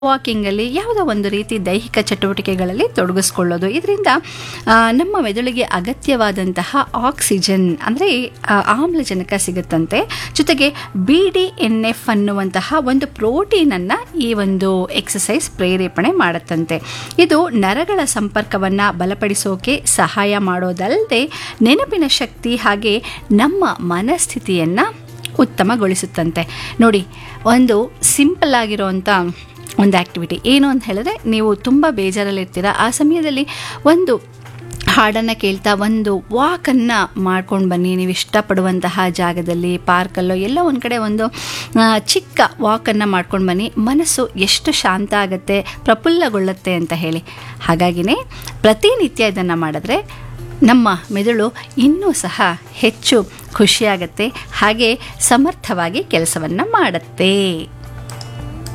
ವಾಕಿಂಗಲ್ಲಿ ಯಾವುದೋ ಒಂದು ರೀತಿ ದೈಹಿಕ ಚಟುವಟಿಕೆಗಳಲ್ಲಿ ತೊಡಗಿಸ್ಕೊಳ್ಳೋದು ಇದರಿಂದ ಆ, ನಮ್ಮ ಮೆದುಳಿಗೆ ಅಗತ್ಯವಾದಂತಹ ಆಕ್ಸಿಜನ್ ಅಂದರೆ ಆಮ್ಲಜನಕ ಸಿಗುತ್ತಂತೆ ಜೊತೆಗೆ ಬಿ ಡಿ ಎನ್ ಎಫ್ ಅನ್ನುವಂತಹ ಒಂದು ಪ್ರೋಟೀನನ್ನು ಈ ಒಂದು ಎಕ್ಸಸೈಸ್ ಪ್ರೇರೇಪಣೆ ಮಾಡುತ್ತಂತೆ ಇದು ನರಗಳ ಸಂಪರ್ಕವನ್ನು ಬಲಪಡಿಸೋಕೆ ಸಹಾಯ ಮಾಡೋದಲ್ಲದೆ ನೆನಪಿನ ಶಕ್ತಿ ಹಾಗೆ ನಮ್ಮ ಮನಸ್ಥಿತಿಯನ್ನು ಉತ್ತಮಗೊಳಿಸುತ್ತಂತೆ ನೋಡಿ ಒಂದು ಸಿಂಪಲ್ ಆಗಿರುವಂಥ ಒಂದು ಆ್ಯಕ್ಟಿವಿಟಿ ಏನು ಅಂತ ಹೇಳಿದ್ರೆ ನೀವು ತುಂಬ ಬೇಜಾರಲ್ಲಿರ್ತೀರ ಆ ಸಮಯದಲ್ಲಿ ಒಂದು ಹಾಡನ್ನು ಕೇಳ್ತಾ ಒಂದು ವಾಕನ್ನು ಮಾಡ್ಕೊಂಡು ಬನ್ನಿ ನೀವು ಇಷ್ಟಪಡುವಂತಹ ಜಾಗದಲ್ಲಿ ಪಾರ್ಕಲ್ಲೋ ಎಲ್ಲೋ ಒಂದು ಕಡೆ ಒಂದು ಆ, ಚಿಕ್ಕ ವಾಕನ್ನು ಮಾಡ್ಕೊಂಡು ಬನ್ನಿ ಮನಸ್ಸು ಎಷ್ಟು ಶಾಂತ ಆಗುತ್ತೆ ಪ್ರಫುಲ್ಲಗೊಳ್ಳುತ್ತೆ ಅಂತ ಹೇಳಿ ಹಾಗಾಗಿನೇ ಪ್ರತಿನಿತ್ಯ ಇದನ್ನು ಮಾಡಿದ್ರೆ ನಮ್ಮ ಮೆದುಳು ಇನ್ನೂ ಸಹ ಹೆಚ್ಚು ಖುಷಿಯಾಗತ್ತೆ ಹಾಗೆ ಸಮರ್ಥವಾಗಿ ಕೆಲಸವನ್ನು ಮಾಡುತ್ತೆ